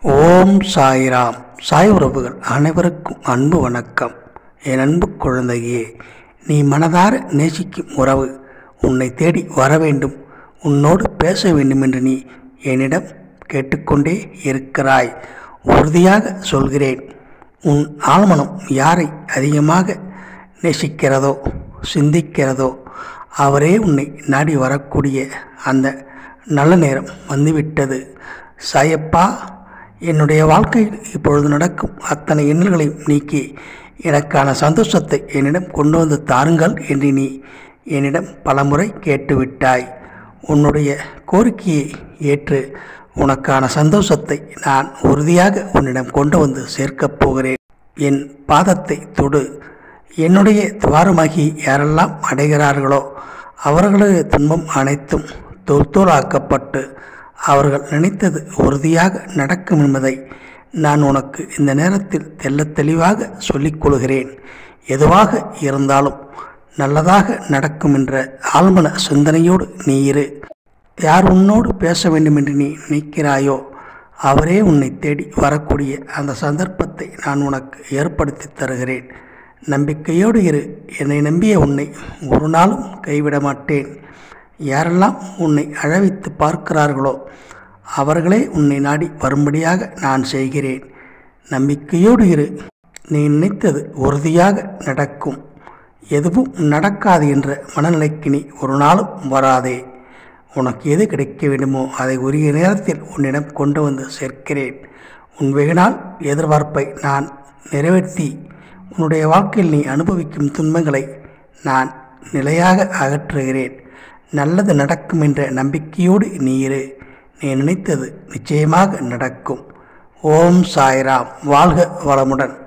ஓம் சாய்ராம் சாய் உறவுகள் அனைவருக்கும் அன்பு வணக்கம் என் அன்பு குழந்தையே நீ மனதார நேசிக்கும் உறவு உன்னை தேடி வர வேண்டும் உன்னோடு பேச வேண்டும் என்று நீ என்னிடம் கேட்டுக்கொண்டே இருக்கிறாய் உறுதியாக சொல்கிறேன் உன் ஆழ்மனம் யாரை அதிகமாக நேசிக்கிறதோ சிந்திக்கிறதோ அவரே உன்னை நாடி வரக்கூடிய அந்த நல்ல நேரம் வந்துவிட்டது சாயப்பா என்னுடைய வாழ்க்கையில் இப்பொழுது நடக்கும் அத்தனை எண்ணல்களையும் நீக்கி எனக்கான சந்தோஷத்தை என்னிடம் கொண்டு வந்து தாருங்கள் என்று நீ என்னிடம் பலமுறை கேட்டுவிட்டாய் உன்னுடைய கோரிக்கையை ஏற்று உனக்கான சந்தோஷத்தை நான் உறுதியாக உன்னிடம் கொண்டு வந்து சேர்க்கப் போகிறேன் என் பாதத்தை தொடு என்னுடைய துவாரமாகி யாரெல்லாம் அடைகிறார்களோ அவர்களது துன்பம் அனைத்தும் தூள் தூளாக்கப்பட்டு அவர்கள் நினைத்தது உறுதியாக நடக்கும் என்பதை நான் உனக்கு இந்த நேரத்தில் தெள்ளத் தெளிவாக சொல்லிக் கொள்கிறேன் எதுவாக இருந்தாலும் நல்லதாக நடக்கும் என்ற ஆழ்மன சிந்தனையோடு நீ இரு யார் உன்னோடு பேச வேண்டும் என்று நீ நினைக்கிறாயோ அவரே உன்னை தேடி வரக்கூடிய அந்த சந்தர்ப்பத்தை நான் உனக்கு ஏற்படுத்தி தருகிறேன் நம்பிக்கையோடு இரு என்னை நம்பிய உன்னை ஒரு நாளும் கைவிட மாட்டேன் யாரெல்லாம் உன்னை அழவித்து பார்க்கிறார்களோ அவர்களே உன்னை நாடி வரும்படியாக நான் செய்கிறேன் நம்பிக்கையோடு இரு நீ நினைத்தது உறுதியாக நடக்கும் எதுவும் நடக்காது என்ற மனநிலைக்கு நீ ஒரு நாளும் வராதே உனக்கு எது கிடைக்க வேண்டுமோ அதை உரிய நேரத்தில் உன்னிடம் கொண்டு வந்து சேர்க்கிறேன் உன் வெகுநாள் எதிர்பார்ப்பை நான் நிறைவேற்றி உன்னுடைய வாழ்க்கையில் நீ அனுபவிக்கும் துன்பங்களை நான் நிலையாக அகற்றுகிறேன் நல்லது நடக்கும் என்ற நம்பிக்கையோடு நீ இரு நீ நினைத்தது நிச்சயமாக நடக்கும் ஓம் சாய்ராம் வாழ்க வளமுடன்